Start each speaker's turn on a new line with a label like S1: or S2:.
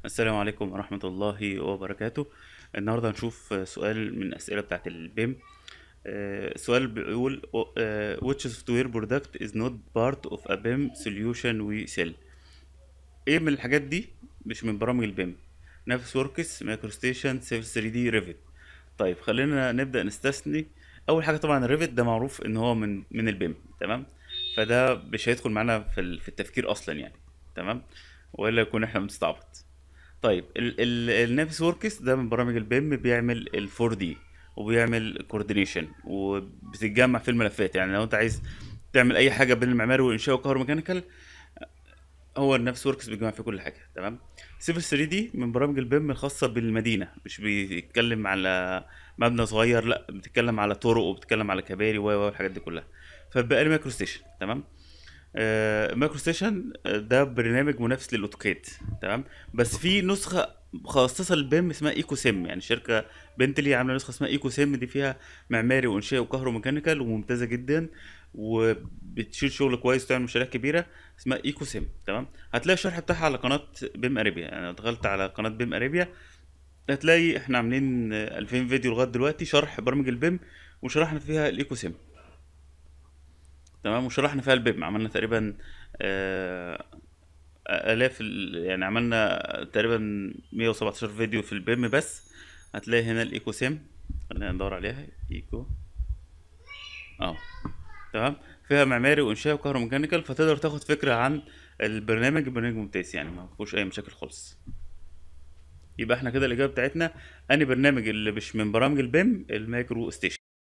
S1: السلام عليكم ورحمة الله وبركاته النهاردة هنشوف سؤال من الأسئلة بتاعة البيم آه، سؤال بيقول آه، which software product is not part of a BIM solution we sell ايه من الحاجات دي مش من برامج البيم نافس وركس مايكرو ستيشن سيف 3 دي ريفت طيب خلينا نبدأ نستثني اول حاجة طبعا الريفت ده معروف ان هو من من البيم تمام فده مش هيدخل معانا في ال- في التفكير اصلا يعني تمام والا يكون احنا بنستعبط طيب ال ال النافس وركس ده من برامج البيم بيعمل ال 4 دي وبيعمل كوردينيشن وبتتجمع في الملفات يعني لو انت عايز تعمل اي حاجه بين المعماري والانشاء والكهروميكانيكال هو النفس وركس بيجمع في كل حاجه تمام سيفل 3 دي من برامج البيم الخاصه بالمدينه مش بيتكلم على مبنى صغير لا بتتكلم على طرق وبتتكلم على كباري و و والحاجات دي كلها فبقى لي مايكرو ستيشن تمام آه، مايكرو ستيشن آه، ده برنامج منافس للاوتوكاد تمام بس في نسخه مخصصه للبيم اسمها ايكو سيم يعني شركه بنتلي عامله نسخه اسمها ايكو سيم دي فيها معماري وانشاء وكهروميكانيكال وممتازه جدا وبتشيل شغل كويس وتعمل مشاريع كبيره اسمها ايكو سيم تمام هتلاقي الشرح بتاعها على قناه بيم اريبيا يعني لو دخلت على قناه بيم اريبيا هتلاقي احنا عاملين آه، 2000 فيديو لغايه دلوقتي شرح برامج البيم وشرحنا فيها الايكو سيم تمام وشرحنا فيها البيم عملنا تقريبا آه، آلاف ال- يعني عملنا تقريبا 117 فيديو في البيم بس هتلاقي هنا الايكو سيم خلينا ندور عليها ايكو اه تمام فيها معماري وانشاء وكهروميكانيكال فتقدر تاخد فكرة عن البرنامج البرنامج ممتاز يعني ما فيهوش اي مشاكل خالص يبقى احنا كده الاجابة بتاعتنا انهي برنامج اللي مش من برامج البيم المايكرو ستيشن